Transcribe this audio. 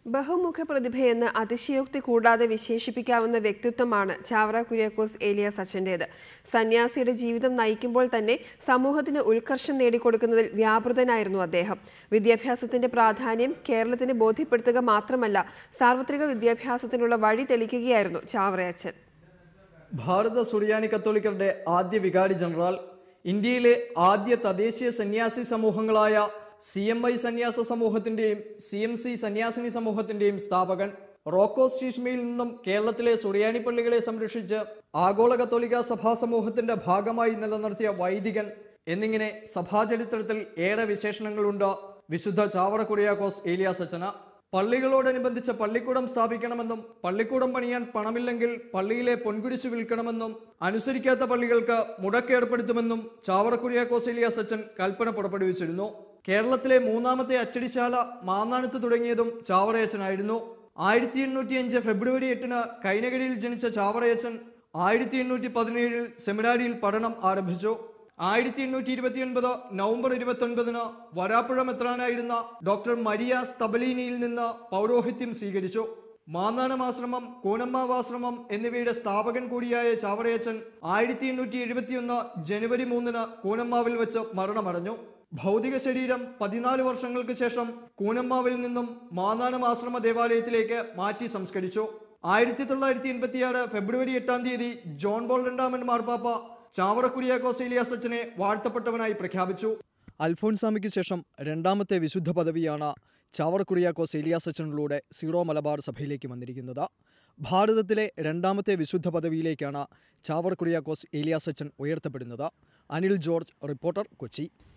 ബഹുമുഖ പ്രതിഭയെന്ന് അതിശയോക്തി കൂടാതെ വിശേഷിപ്പിക്കാവുന്ന വ്യക്തിത്വമാണ് ചാവറ കുര്യാക്കോസ് ഏലിയ സച്ചന്റേത് സന്യാസിയുടെ ജീവിതം നയിക്കുമ്പോൾ തന്നെ സമൂഹത്തിന് ഉത്കർഷം നേടിക്കൊടുക്കുന്നതിൽ വ്യാപൃതനായിരുന്നു അദ്ദേഹം വിദ്യാഭ്യാസത്തിന്റെ പ്രാധാന്യം കേരളത്തിന് ബോധ്യപ്പെടുത്തുക മാത്രമല്ല സാർവത്രിക വിദ്യാഭ്യാസത്തിനുള്ള വഴി തെളിക്കുകയായിരുന്നു ചാവറയച്ചൻ ഭാരത സുറിയാനി കത്തോലിക്കരുടെ ആദ്യ വികാരി ജനറൽ ഇന്ത്യയിലെ ആദ്യ തദ്ദേശീയ സന്യാസി സമൂഹങ്ങളായ സി എം ഐ സന്യാസ സമൂഹത്തിന്റെയും സി എം സി സന്യാസിനി സമൂഹത്തിന്റെയും സ്ഥാപകൻ റോക്കോസ് ശീഷ്മയിൽ നിന്നും കേരളത്തിലെ സുറിയാനി പള്ളികളെ സംരക്ഷിച്ച് ആഗോള കത്തോലിക്ക സഭാ സമൂഹത്തിന്റെ ഭാഗമായി നിലനിർത്തിയ വൈദികൻ എന്നിങ്ങനെ സഭാചരിത്രത്തിൽ ഏറെ വിശേഷണങ്ങളുണ്ട് വിശുദ്ധ ചാവറ കുറിയാക്കോസ് ഏലിയാസ് അച്ചന പള്ളികളോടനുബന്ധിച്ച് പള്ളിക്കൂടം സ്ഥാപിക്കണമെന്നും പള്ളിക്കൂടം പണിയാൻ പണമില്ലെങ്കിൽ പള്ളിയിലെ പൊൻകുരിശ് വിൽക്കണമെന്നും അനുസരിക്കാത്ത പള്ളികൾക്ക് മുടക്ക് ഏർപ്പെടുത്തുമെന്നും ചാവറക്കുരിയാക്കോസ് ഏലിയാസ് അച്ചൻ കൽപ്പന പുറപ്പെടുവിച്ചിരുന്നു കേരളത്തിലെ മൂന്നാമത്തെ അച്ചടിശാല മാന്നാനത്ത് തുടങ്ങിയതും ചാവറയച്ചനായിരുന്നു ആയിരത്തി എണ്ണൂറ്റി അഞ്ച് ഫെബ്രുവരി എട്ടിന് കൈനഗരിയിൽ ജനിച്ച ചാവറയച്ചൻ ആയിരത്തി എണ്ണൂറ്റി പതിനേഴിൽ സെമിനാരിയിൽ പഠനം ആരംഭിച്ചു ആയിരത്തി എണ്ണൂറ്റി ഇരുപത്തിയൊൻപത് നവംബർ ഇരുപത്തി ഒൻപതിന് വരാപ്പുഴ മെത്രാനായിരുന്ന ഡോക്ടർ മരിയ സ്തബലീനിയിൽ നിന്ന് പൗരോഹിത്യം സ്വീകരിച്ചു മാന്നാനമാശ്രമം കൂനമ്മാവാശ്രമം എന്നിവയുടെ സ്ഥാപകൻ കൂടിയായ ചാവറയച്ചൻ ആയിരത്തി എണ്ണൂറ്റി എഴുപത്തിയൊന്ന് ജനുവരി മൂന്നിന് കൂനമ്മാവിൽ വെച്ച് മരണമടഞ്ഞു ഭൗതിക ശരീരം പതിനാല് വർഷങ്ങൾക്ക് ശേഷം കൂനമ്മാവിൽ നിന്നും മാന്നാനം ആശ്രമ ദേവാലയത്തിലേക്ക് മാറ്റി സംസ്കരിച്ചു ആയിരത്തി തൊള്ളായിരത്തി എൺപത്തിയാറ് ഫെബ്രുവരി എട്ടാം തീയതി ജോൺ ബോൾ രണ്ടാമൻ മാർപ്പാപ്പ ചാവറ കുര്യാക്കോസ് ഏലിയാസ് അച്ചനെ വാഴ്ത്തപ്പെട്ടവനായി പ്രഖ്യാപിച്ചു അൽഫോൻസാമിക്ക് ശേഷം രണ്ടാമത്തെ വിശുദ്ധ പദവിയാണ് ചാവറ കുര്യാക്കോസ് ഏലിയാസ് അച്ചനിലൂടെ സീറോ മലബാർ സഭയിലേക്ക് വന്നിരിക്കുന്നത് ഭാരതത്തിലെ രണ്ടാമത്തെ വിശുദ്ധ പദവിയിലേക്കാണ് ചാവർ കുര്യാക്കോസ് ഏലിയാസ് അച്ചൻ ഉയർത്തപ്പെടുന്നത് അനിൽ ജോർജ് റിപ്പോർട്ടർ കൊച്ചി